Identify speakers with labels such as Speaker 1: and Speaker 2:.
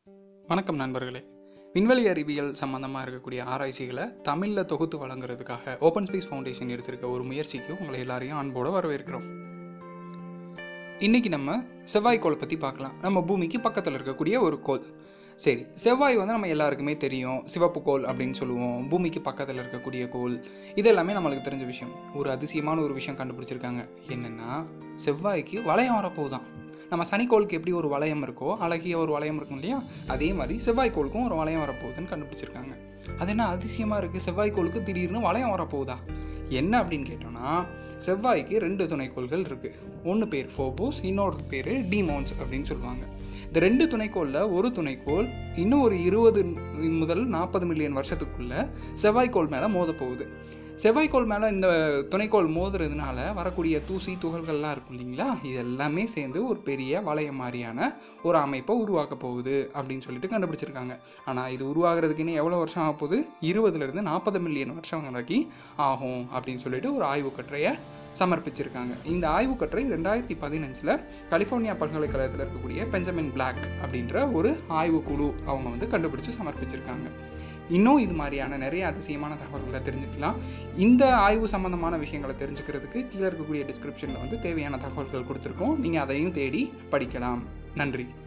Speaker 1: வணக்கம் நண்பர்களே விண்வெளி அறிவியல் சம்பந்தமாக இருக்கக்கூடிய ஆராய்ச்சிகளை தமிழில் தொகுத்து வழங்குறதுக்காக ஓப்பன் ஸ்பேஸ் ஃபவுண்டேஷன் எடுத்திருக்க ஒரு முயற்சிக்கு உங்களை எல்லாரையும் அன்போடு வரவேற்கிறோம் இன்னைக்கு நம்ம செவ்வாய்க்கோளை பற்றி பார்க்கலாம் நம்ம பூமிக்கு பக்கத்தில் இருக்கக்கூடிய ஒரு கோள் சரி செவ்வாய் வந்து நம்ம எல்லாருக்குமே தெரியும் சிவப்பு கோள் அப்படின்னு சொல்லுவோம் பூமிக்கு பக்கத்தில் இருக்கக்கூடிய கோள் இது எல்லாமே நம்மளுக்கு தெரிஞ்ச விஷயம் ஒரு அதிசயமான ஒரு விஷயம் கண்டுபிடிச்சிருக்காங்க என்னென்னா செவ்வாய்க்கு வளையம் வரப்போகுதான் நம்ம சனிக்கோளுக்கு எப்படி ஒரு வளையம் இருக்கோ அழகிய ஒரு வளையம் இருக்கும் இல்லையா அதே மாதிரி செவ்வாய்க்கோளுக்கும் ஒரு வளையம் வரப்போகுதுன்னு கண்டுபிடிச்சிருக்காங்க அது என்ன அதிசயமாக இருக்குது செவ்வாய்க்கோளுக்கு திடீர்னு வளையம் வரப்போகுதா என்ன அப்படின்னு கேட்டோம்னா செவ்வாய்க்கு ரெண்டு துணைக்கோள்கள் இருக்குது ஒன்று பேர் ஃபோபோஸ் இன்னொரு பேர் டிமோன்ஸ் அப்படின்னு சொல்லுவாங்க இந்த ரெண்டு துணைக்கோளில் ஒரு துணைக்கோள் இன்னும் ஒரு இருபது முதல் நாற்பது மில்லியன் வருஷத்துக்குள்ள செவ்வாய்க்கோள் மேலே மோத போகுது செவ்வாய்க்கோள் மேலே இந்த துணைக்கோள் மோதுறதுனால வரக்கூடிய தூசி துகள்கள்லாம் இருக்கும் இல்லைங்களா இது எல்லாமே சேர்ந்து ஒரு பெரிய வளையம் மாதிரியான ஒரு அமைப்பை உருவாக்க போகுது அப்படின்னு சொல்லிட்டு கண்டுபிடிச்சிருக்காங்க ஆனால் இது உருவாகிறதுக்கு இன்னும் எவ்வளோ வருஷம் ஆக போகுது இருபதுலேருந்து நாற்பது மில்லியன் வருஷம் வரைக்கும் ஆகும் அப்படின்னு சொல்லிட்டு ஒரு ஆய்வுக்கட்டுரையை சமர்ப்பிச்சிருக்காங்க இந்த ஆய்வுக்கட்டுரை ரெண்டாயிரத்தி பதினஞ்சில் கலிஃபோர்னியா பல்கலைக்கழகத்தில் இருக்கக்கூடிய பெஞ்சமின் பிளாக் அப்படின்ற ஒரு ஆய்வுக்குழு அவங்க வந்து கண்டுபிடிச்சு சமர்ப்பிச்சிருக்காங்க இன்னும் இது மாதிரியான நிறைய அதிசயமான தகவல்களை தெரிஞ்சுக்கலாம் இந்த ஆய்வு சம்பந்தமான விஷயங்களை தெரிஞ்சுக்கிறதுக்கு கீழே இருக்கக்கூடிய டிஸ்கிரிப்ஷனில் வந்து தேவையான தகவல்கள் கொடுத்துருக்கோம் நீங்கள் அதையும் தேடி படிக்கலாம் நன்றி